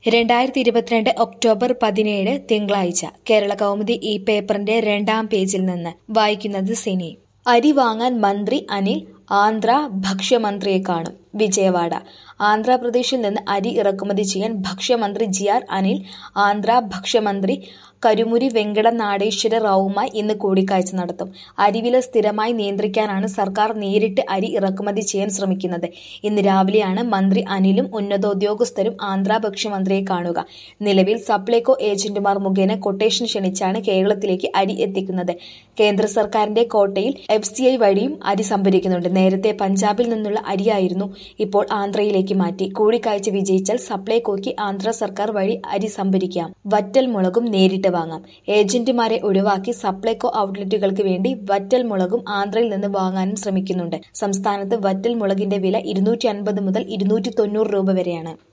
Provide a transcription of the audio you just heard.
രണ്ടായിരത്തി ഇരുപത്തിരണ്ട് ഒക്ടോബർ പതിനേഴ് തിങ്കളാഴ്ച കേരള കൗമുദി ഈ പേപ്പറിന്റെ രണ്ടാം പേജിൽ നിന്ന് വായിക്കുന്നത് സിനി അരി വാങ്ങാൻ മന്ത്രി അനിൽ ആന്ധ്ര ഭക്ഷ്യമന്ത്രിയെ കാണും വിജയവാഡ ആന്ധ്രാപ്രദേശിൽ നിന്ന് അരി ഇറക്കുമതി ചെയ്യാൻ ഭക്ഷ്യമന്ത്രി ജി ആർ അനിൽ ആന്ധ്ര ഭക്ഷ്യമന്ത്രി കരുമുരി വെങ്കട നാടേശ്വര റാവുമായി ഇന്ന് കൂടിക്കാഴ്ച നടത്തും അരിവില സ്ഥിരമായി നിയന്ത്രിക്കാനാണ് സർക്കാർ നേരിട്ട് അരി ഇറക്കുമതി ചെയ്യാൻ ശ്രമിക്കുന്നത് ഇന്ന് രാവിലെയാണ് മന്ത്രി അനിലും ഉന്നതോദ്യോഗസ്ഥരും ആന്ധ്ര ഭക്ഷ്യമന്ത്രിയെ കാണുക നിലവിൽ സപ്ലൈകോ ഏജന്റുമാർ മുഖേന കൊട്ടേഷൻ ക്ഷണിച്ചാണ് കേരളത്തിലേക്ക് അരി എത്തിക്കുന്നത് കേന്ദ്ര സർക്കാരിന്റെ കോട്ടയിൽ എഫ് സി ഐ വഴിയും അരി സംഭരിക്കുന്നുണ്ട് നേരത്തെ പഞ്ചാബിൽ നിന്നുള്ള അരിയായിരുന്നു ഇപ്പോൾ ആന്ധ്രയിലേക്ക് മാറ്റി കൂടിക്കാഴ്ച വിജയിച്ചാൽ സപ്ലൈകോയ്ക്ക് ആന്ധ്ര സർക്കാർ വഴി അരി സംഭരിക്കാം വറ്റൽ മുളകും നേരിട്ട് വാങ്ങാം ഏജന്റുമാരെ ഒഴിവാക്കി സപ്ലൈകോ ഔട്ട്ലെറ്റുകൾക്ക് വേണ്ടി വറ്റൽ മുളകും ആന്ധ്രയിൽ നിന്ന് വാങ്ങാനും ശ്രമിക്കുന്നുണ്ട് സംസ്ഥാനത്ത് വറ്റൽ മുളകിന്റെ വില ഇരുന്നൂറ്റി അൻപത് മുതൽ ഇരുന്നൂറ്റി തൊണ്ണൂറ് രൂപ വരെയാണ്